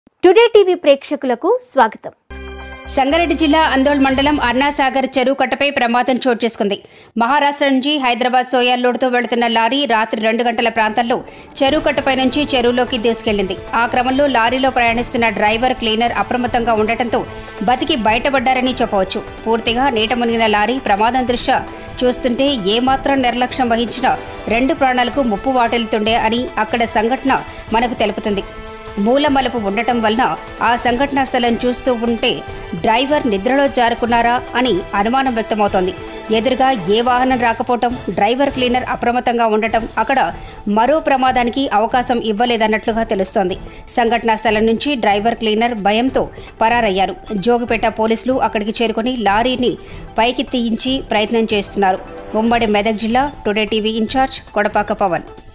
today TV ప్రేక్షకులకు స్వాగతం సంగారెడ్డి జిల్లా అందోల్ మండలం అర్నాసాగర్ చెరువు కట్టపై ప్రమాదం చోటు చేసుకుంది మహారాష్ట్ర నుంచి హైదరాబాద్ సోయార్ లోడ్తో వెళుతున్న లారీ రాత్రి రెండు గంటల ప్రాంతంలో చెరువు కట్టపై నుంచి చెరువులోకి దూసుకెళ్లింది ఆ క్రమంలో లారీలో ప్రయాణిస్తున్న డ్రైవర్ క్లీనర్ అప్రమత్తంగా ఉండటంతో బతికి బయటపడ్డారని చెప్పవచ్చు పూర్తిగా నీట మునిగిన లారీ ప్రమాదం దృష్ట్యా చూస్తుంటే ఏమాత్రం నిర్లక్ష్యం వహించినా రెండు ప్రాణాలకు ముప్పు వాటిల్తుండే అని అక్కడ సంఘటన మనకు తెలుపుతుంది మూలమలుపు ఉండటం వలన ఆ సంఘటనా స్థలం చూస్తూ ఉంటే డ్రైవర్ నిద్రలో జారుకున్నారా అని అనుమానం వ్యక్తమవుతోంది ఎదురుగా ఏ వాహనం రాకపోవటం డ్రైవర్ క్లీనర్ అప్రమత్తంగా ఉండటం అక్కడ మరో ప్రమాదానికి అవకాశం ఇవ్వలేదన్నట్లుగా తెలుస్తోంది సంఘటనా స్థలం నుంచి డ్రైవర్ క్లీనర్ భయంతో పరారయ్యారు జోగిపేట పోలీసులు అక్కడికి చేరుకుని లారీని పైకి తీయించి ప్రయత్నం చేస్తున్నారు ఉమ్మడి మెదక్ జిల్లా today TV incharge Kodapaka Pawan